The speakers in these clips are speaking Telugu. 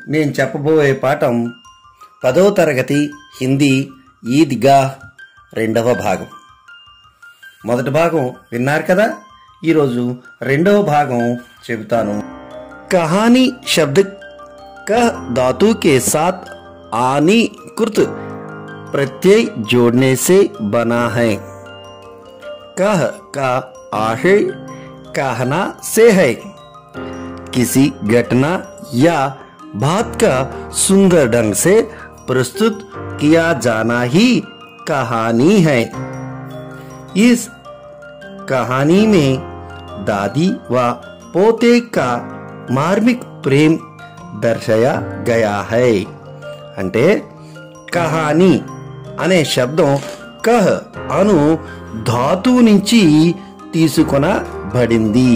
నేను చెప్పబోయే పాఠం పదో తరగతి హిందీ ఈద్గా రెండవ భాగం మొదటి భాగం విన్నారు కదా ఈరోజు రెండవ భాగం చెబుతాను కహానీ శబ్द कह धातु के साथ आनी कुर्त प्रत्यय जोड़ने से बना है कह का आशय कहना से है किसी घटना या बात का सुंदर ढंग से प्रस्तुत किया जाना ही कहानी है इस कहानी में दादी व पोते का मार्मिक प्रेम दर्शाया गया है అంటే కహాని అనే శబ్దం కహ్ అను ధాతువు నుంచి తీసుకొనబడింది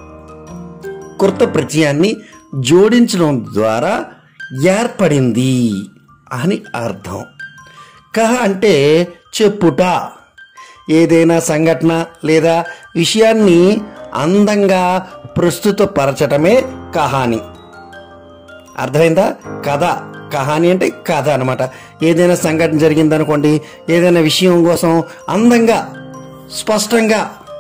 కృత ప్రత్యయాన్ని జోడించడం ద్వారా ఏర్పడింది అని అర్థం కహ అంటే చెప్పుట ఏదైనా సంఘటన లేదా విషయాన్ని అందంగా ప్రస్తుతపరచటమే కహాని అర్థమైందా కథ కహాని అంటే కథ అనమాట ఏదైనా సంఘటన జరిగిందనుకోండి ఏదైనా విషయం కోసం అందంగా స్పష్టంగా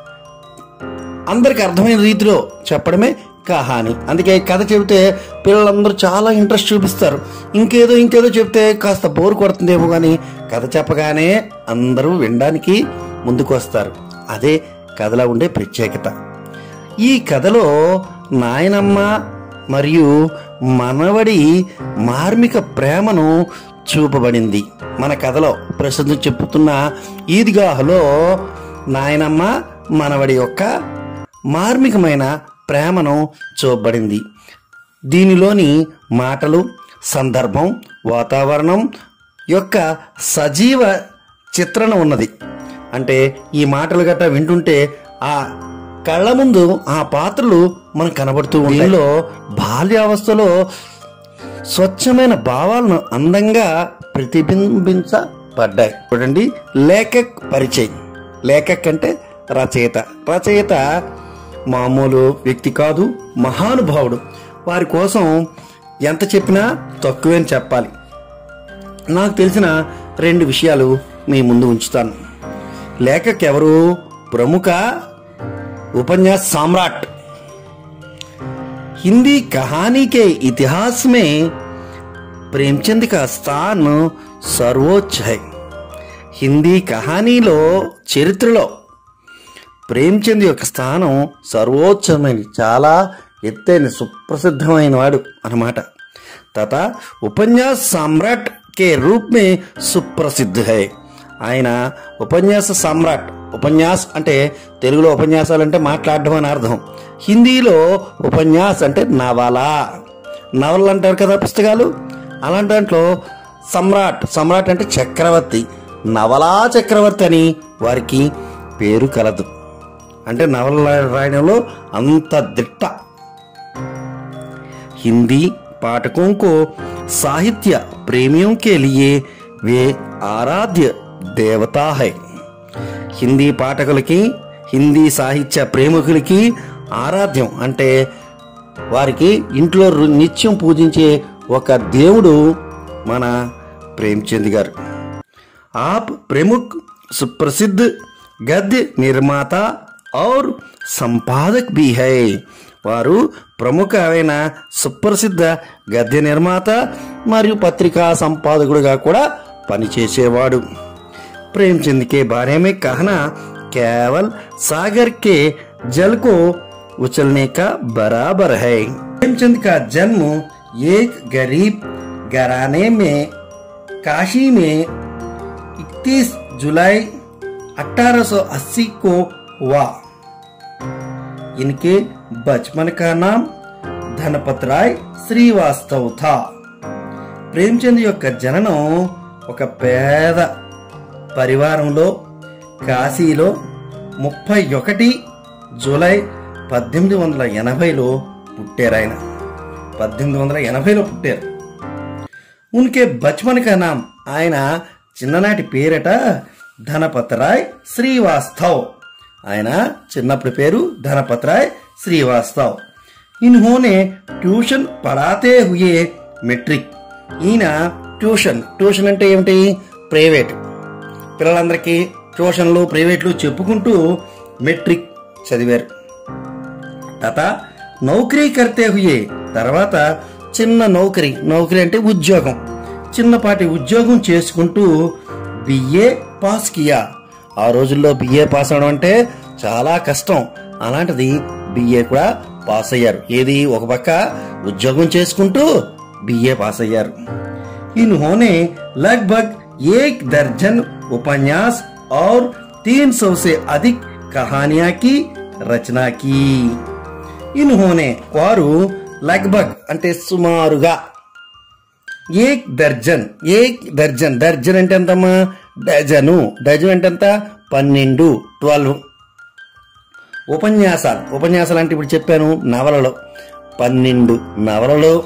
అందరికి అర్థమైన రీతిలో చెప్పడమే కహాని అందుకే కథ చెబితే పిల్లలందరూ చాలా ఇంట్రెస్ట్ చూపిస్తారు ఇంకేదో ఇంకేదో చెప్తే కాస్త బోర్ కొడుతుందేమో కానీ కథ చెప్పగానే అందరూ వినడానికి ముందుకు వస్తారు అదే కథలో ఉండే ప్రత్యేకత ఈ కథలో నాయనమ్మ మరియు మనవడి మార్మిక ప్రేమను చూపబడింది మన కథలో ప్రస్తుతం చెప్పుతున్న ఈద్గాహలో నాయనమ్మ మనవడి యొక్క మార్మికమైన ప్రేమను చూపబడింది దీనిలోని మాటలు సందర్భం వాతావరణం యొక్క సజీవ చిత్రణ ఉన్నది అంటే ఈ మాటలు గట్రా వింటుంటే ఆ కళ్ళ ముందు ఆ పాత్రలు మనకు కనబడుతూ దీనిలో బాల్యావస్థలో స్వచ్ఛమైన భావాలను అందంగా ప్రతిబింబించబడ్డాయి చూడండి లేఖక్ పరిచయం లేఖక్ అంటే రచయిత రచయిత మామూలు వ్యక్తి కాదు మహానుభావుడు వారి కోసం ఎంత చెప్పినా తక్కువే అని చెప్పాలి నాకు తెలిసిన రెండు విషయాలు మీ ముందు ఉంచుతాను లేఖక్ ఎవరు ప్రముఖ उपन्यास सम्राट हिंदी कहानी के इतिहास में प्रेमचंद का स्थान सर्वोच्च है హిందీ కహానీలో చరిత్రలో ప్రేమ్చంద్ యొక్క స్థానం సర్వోచ్చమైనది చాలా ఎత్తైన సుప్రసిద్ధమైన వాడు అన్నమాట తథా ఉపన్యాస్ సామ్రాట్ కే రూప్ మే సుప్రసిద్ధ హై ఆయన ఉపన్యాస సామ్రాట్ ఉపన్యాస్ అంటే తెలుగులో ఉపన్యాసాలు అంటే మాట్లాడడం అని అర్థం హిందీలో ఉపన్యాస్ అంటే నవల నవలలు అంటారు కదా పుస్తకాలు అలాంటి దాంట్లో సమ్రాట్ సమ్రాట్ అంటే చక్రవర్తి నవలా చక్రవర్తి అని వారికి పేరు కలదు అంటే నవల రాయడంలో అంత దిట్ట हिंदी पाठकों को साहित्य प्रेमियों के लिए वे आराध्य देवता है హిందీ పాఠకులకి హిందీ సాహిత్య ప్రేమికులకి ఆరాధ్యం అంటే వారికి ఇంట్లో రు- నిత్యం పూజించే ఒక దేవుడు మన ప్రేమ్చంద్ గారు आप प्रमुख सुप्रसिद्ध गद्य निर्माता और సంపాదక్ भी है వారు ప్రముఖ అయిన సుప్రసిద్ధ గద్య నిర్మాత మరియు పత్రికా సంపాదకుడిగా కూడా పనిచేసేవాడు प्रेमचंद के बारे में कहना केवल सागर के जल को उछलने का बराबर है प्रेमचंद का जन्म एक गरीब घराने में काशी में 31 जुलाई 1880 को हुआ इनके बचपन का नाम धनपत राय శ్రీవాస్తవ్ థా ప్రేమ్చంద్ యొక్క జననం ఒక పేద పరివారంలో కాశీలో ముప్పై ఒకటి జూలై పద్దెనిమిది వందల ఎనభైలో పుట్టారు ఆయన పద్దెనిమిది వందల ఎనభైలో పుట్టారు ఉన్కే బచ్మన్ కా నామ్ ఆయన చిన్ననాటి పేరట ధనపతరాయ్ శ్రీవాస్తవ్ ఆయన చిన్నప్పటి పేరు ధనపతరాయ్ శ్రీవాస్తవ్ इन्होंने ट्यूशन पढ़ाते हुए మెట్రిక్ ఈయన ట్యూషన్ ట్యూషన్ అంటే ఏమిటి ప్రైవేట్ పిల్లలందరికీ ట్యూషన్లు ప్రైవేట్లు చెప్పుకుంటూ మెట్రిక్ చదివారు తత నౌకరీ కర్తే హుయే తర్వాత చిన్న నౌకరీ నౌకరీ అంటే ఉద్యోగం చిన్నపాటి ఉద్యోగం చేసుకుంటూ బిఏ పాస్ కియా ఆ రోజుల్లో బిఏ పాస్ అవడం అంటే చాలా కష్టం అలాంటిది బిఏ కూడా పాస్ అయ్యారు ఏది ఒక పక్క ఉద్యోగం చేసుకుంటూ బిఏ పాస్ అయ్యారు इन्होंने लगभग एक दर्जन उपन्यास और 300 से अधिक कहानियां की रचना की इन्होंने వారు లగ్భగ్ అంటే సుమారుగా ఏక్ దర్జన్ ఏక్ దర్జన్ దర్జన్ అంటే ఎంతమ్మా డజను డజన్ అంటే ఎంత పన్నెండు ట్వెల్వ్ ఉపన్యాసాలు ఉపన్యాసాలు అంటే ఇప్పుడు చెప్పాను నవలలు పన్నెండు నవలలు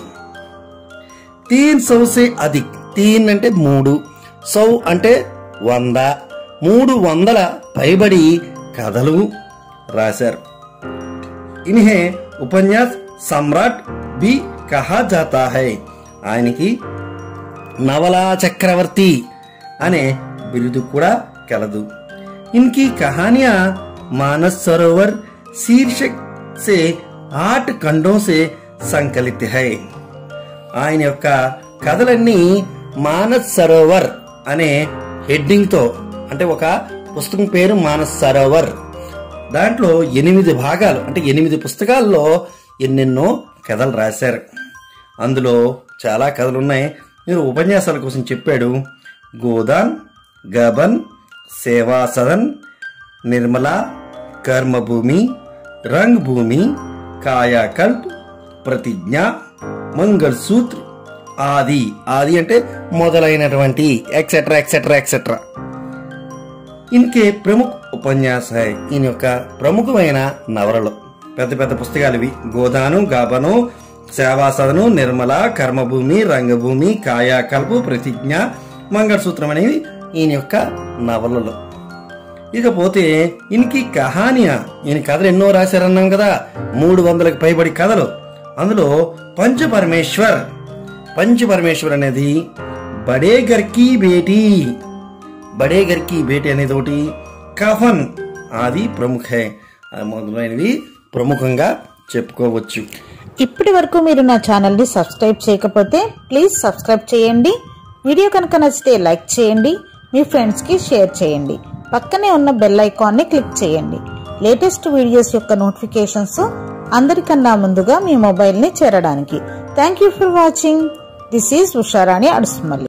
తీన్ సౌ సే అధిక్ తీన్ అంటే మూడు సౌ అంటే వంద మూడు వందల పైబడి కథలు రాశారు ఇన్హే ఉపన్యాస్ సమ్రాట్ బి కహా జాతా హై ఆయనకి నవలా చక్రవర్తి అనే బిరుదు కూడా కలదు ఇన్కి కహానియా మానస్ సరోవర్ శీర్షక్ సే ఆట్ ఖండో సే సంకలిత హై ఆయన యొక్క కథలన్నీ మానస్ సరోవర్ అనే హెడ్డింగ్ తో అంటే ఒక పుస్తకం పేరు మానస్ సరోవర్ దాంట్లో ఎనిమిది భాగాలు అంటే ఎనిమిది పుస్తకాల్లో ఎన్నెన్నో కథలు రాశారు అందులో చాలా కథలు ఉన్నాయి మీరు ఉపన్యాసాల కోసం చెప్పాడు గోదాన్ గబన్ సేవా సదన్ నిర్మల కర్మభూమి రంగ్ భూమి కాయాకల్ప్ ప్రతిజ్ఞ మంగళ్ సూత్ర ఆది ఆది అంటే మొదలైనటువంటి ఎక్సెట్రా ఎక్సెట్రా ఎక్సెట్రా ఇన్కే ప్రముఖ ఉపన్యాస హై ఈయన యొక్క ప్రముఖమైన నవలలు పెద్ద పెద్ద పుస్తకాలు ఇవి గోదాను గాబను సేవాసదను నిర్మల కర్మభూమి రంగభూమి కాయాకల్పు ప్రతిజ్ఞ మంగళసూత్రం అనేవి ఈయన యొక్క నవలలు ఇకపోతే ఇన్కి కహానియా ఈయన కథలు ఎన్నో రాశారన్నాం కదా మూడు వందలకు పైబడి కథలు అందులో పంచ పరమేశ్వర్ పంచ పరమేశ్వర్ అనేది బడే గర్కి బేటీ బడే గర్కి బేటీ అనేది ఒకటి కఫన్ అది ప్రముఖ అది మొదలైనవి ప్రముఖంగా చెప్పుకోవచ్చు ఇప్పటి వరకు మీరు నా ఛానల్ని సబ్స్క్రైబ్ చేయకపోతే ప్లీజ్ సబ్స్క్రైబ్ చేయండి వీడియో కనుక నచ్చితే లైక్ చేయండి మీ ఫ్రెండ్స్కి షేర్ చేయండి పక్కనే ఉన్న బెల్ ఐకాన్ని క్లిక్ చేయండి లేటెస్ట్ వీడియోస్ యొక్క నోటిఫికేషన్స్ అందరికన్నా ముందుగా మీ మొబైల్ని చేరడానికి thank you for watching this is Usharani Adusumalli